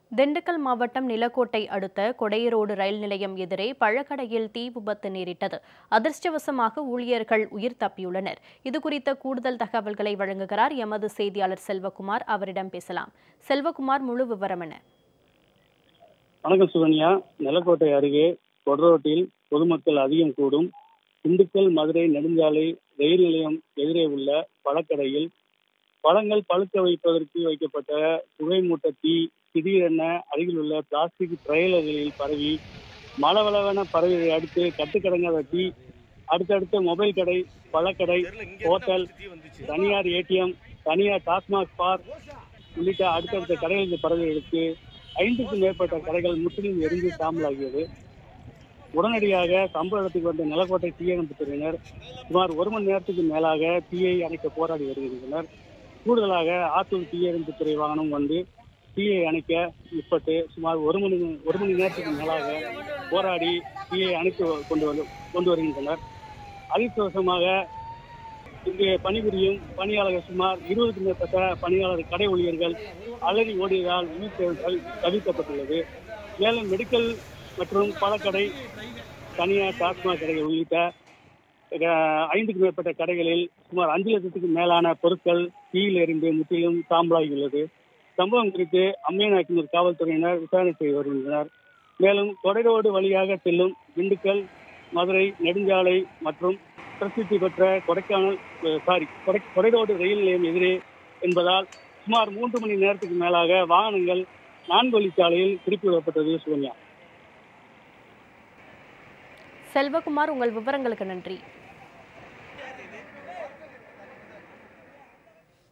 திண்டுக்கல் மாவட்டம் நிலக்கோட்டை அடுத்த கொடையரோடு ரயில் நிலையம் எதிரே பழக்கடையில் தீ விபத்து நேரிட்டது அதிர்ஷ்டவசமாக ஊழியர்கள் உயிர் தப்பியுள்ளனர் இதுகுறித்த கூடுதல் தகவல்களை வழங்குகிறார் எமது செய்தியாளர் செல்வகுமார் அவரிடம் பேசலாம் செல்வகுமார் முழு விவரம் என்ன வணக்கம் சுகன்யா நிலக்கோட்டை அருகே கொடரோட்டில் பொதுமக்கள் அதிகம் கூடும் திண்டுக்கல் மதுரை நெடுஞ்சாலை ரயில் நிலையம் எதிரே உள்ள பழக்கடையில் பழங்கள் பழுக்க வைப்பதற்கு வைக்கப்பட்ட புகை மூட்ட தீ திடீரென அருகில் உள்ள பிளாஸ்டிக் ட்ரெய்லர்களில் பரவி மளவளவென பரவியதை அடுத்து கட்டுக்கடங்காத தீ அடுத்தடுத்த மொபைல் கடை பழக்கடை ஹோட்டல் தனியார் ஏடிஎம் தனியார் டாஸ்மாக் பார் உள்ளிட்ட அடுத்தடுத்த கடைகளுக்கு பரவியதற்கு ஐந்துக்கும் மேற்பட்ட கடைகள் முற்றிலும் எரிந்து சாம்பலாகியது உடனடியாக சம்பவ இடத்துக்கு வந்த நிலக்கோட்டை தீயணைப்பு துறையினர் சுமார் ஒரு மணி நேரத்துக்கு மேலாக தீயை அணைக்க போராடி வருகின்றனர் கூடுதலாக ஆத்தூர் தீயணைப்பு துறை வாகனம் வந்து தீயை அணைக்க முற்பட்டு சுமார் ஒரு மணி ஒரு மணி நேரத்துக்கு மேலாக போராடி தீயை அணைத்து கொண்டு வந்து கொண்டு வருகின்றனர் அதிர்ஷ்டவசமாக இங்கே பணிபுரியும் பணியாளர்கள் சுமார் இருபதுக்கும் மேற்பட்ட பணியாளர் கடை ஊழியர்கள் அலறி ஓடியதால் உயிர் தவி- தவிர்க்கப்பட்டுள்ளது மேலும் மெடிக்கல் மற்றும் பழக்கடை தனியார் டாஸ்மாக் கடைகள் உள்ளிட்ட அஹ், ஐந்துக்கும் மேற்பட்ட கடைகளில் சுமார் அஞ்சு லட்சத்துக்கு மேலான பொருட்கள் தீயில் எரிந்து முற்றிலும் சாம்பலாகியுள்ளது சம்பவம் குறித்து அம்மையநாயக்கனூர் காவல்துறையினர் விசாரணை செய்து வருகின்றனர் மேலும் கொடைரோடு வழியாக செல்லும் திண்டுக்கல் மதுரை நெடுஞ்சாலை மற்றும் பிரசித்தி பெற்ற கொடைக்கானல் அஹ், சாரி கொடை கொடைரோடு ரயில் நிலையம் எதிரே என்பதால் சுமார் மூன்று மணி நேரத்துக்கு மேலாக வாகனங்கள் நான்கு வழிச்சாலையில் திருப்பி விடப்பட்டது சுகன்யா செல்வகுமார் உங்கள் விவரங்களுக்கு நன்றி